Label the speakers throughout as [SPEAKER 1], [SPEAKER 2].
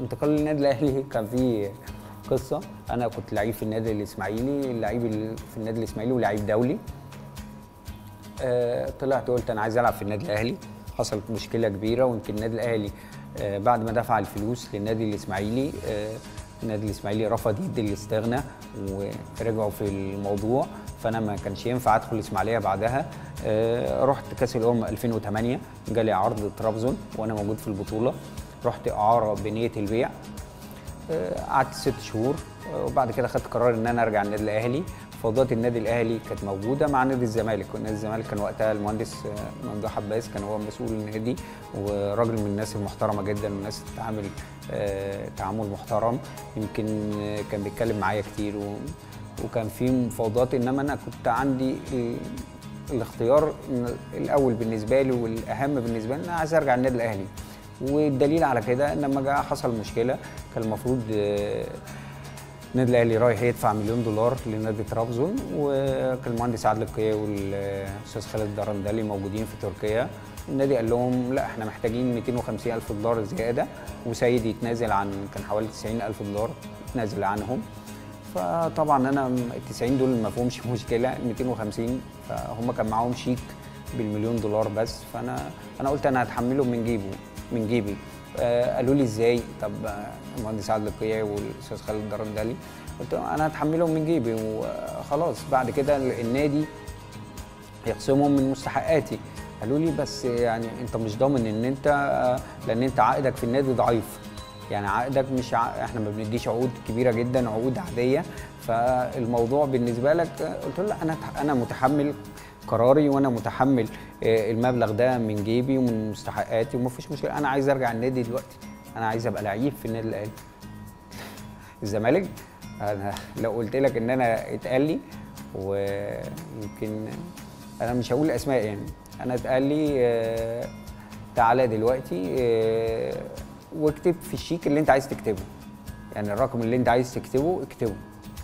[SPEAKER 1] انتقال للنادي الاهلي كان فيه قصه انا كنت لعيب في النادي الاسماعيلي لعيب ال- في النادي الاسماعيلي ولعيب دولي آه، طلعت قلت انا عايز العب في النادي الاهلي حصلت مشكله كبيره ويمكن النادي الاهلي آه، بعد ما دفع الفلوس للنادي الاسماعيلي آه، النادي الاسماعيلي رفض يدي الاستغناء ورجعوا في الموضوع فانا ما كانش ينفع ادخل الاسماعيليه بعدها آه، رحت كاس الامم 2008 جالي عرض طرابزون وانا موجود في البطوله رحت اعاره بنيه البيع آه، قعدت ست شهور آه، وبعد كده خدت قرار ان انا ارجع النادي الاهلي فوضات النادي الاهلي كانت موجوده مع نادي الزمالك ونادي الزمالك كان وقتها المهندس آه، ممدوح عباس كان هو مسؤول النادي وراجل من الناس المحترمه جدا والناس بتتعامل آه، تعامل محترم يمكن آه، كان بيتكلم معايا كتير و... وكان في مفاوضات انما انا كنت عندي ال... الاختيار إن الاول بالنسبه لي والاهم بالنسبه لي ان انا عايز ارجع النادي الاهلي والدليل على كده ان لما جاء حصل مشكله كان المفروض آه، النادي الاهلي رايح يدفع مليون دولار لنادي طرابزون وكان المهندس عادل القيا والاستاذ خالد الدرندلي موجودين في تركيا النادي قال لهم لا احنا محتاجين 250 الف دولار زياده وسيد يتنازل عن كان حوالي 90 الف دولار يتنازل عنهم فطبعا انا ال 90 دول ما فيهمش مشكله 250 فهم كان معاهم شيك بالمليون دولار بس فانا انا قلت انا هتحملهم من جيبه من جيبي آه قالوا لي ازاي طب آه، المهندس عادل القيا والاستاذ خالد الدرندلي قلت لهم انا هتحملهم من جيبي وخلاص بعد كده النادي يقسمهم من مستحقاتي قالوا لي بس يعني انت مش ضامن ان انت لان انت عقدك في النادي ضعيف يعني عقدك مش ع... احنا ما بنديش عقود كبيره جدا عقود عاديه فالموضوع بالنسبه لك قلت له لا انا انا متحمل قراري وانا متحمل آه، المبلغ ده من جيبي ومن مستحقاتي وما فيش مشكله انا عايز ارجع النادي دلوقتي انا عايز ابقى لعيب في النادي الاهلي الزمالك انا لو قلت لك ان انا اتقال لي ويمكن انا مش هقول اسماء يعني انا اتقال لي آه، تعالى دلوقتي آه، واكتب في الشيك اللي انت عايز تكتبه يعني الرقم اللي انت عايز تكتبه اكتبه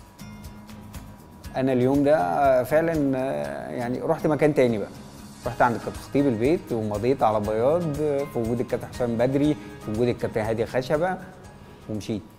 [SPEAKER 1] انا اليوم ده آه، فعلا آه، يعني رحت مكان تاني بقى رحت عند كابتن خطيب البيت ومضيت على بياض آه، في وجود الكابتن حسام بدري في وجود الكابتن هادي خشبه ومشيت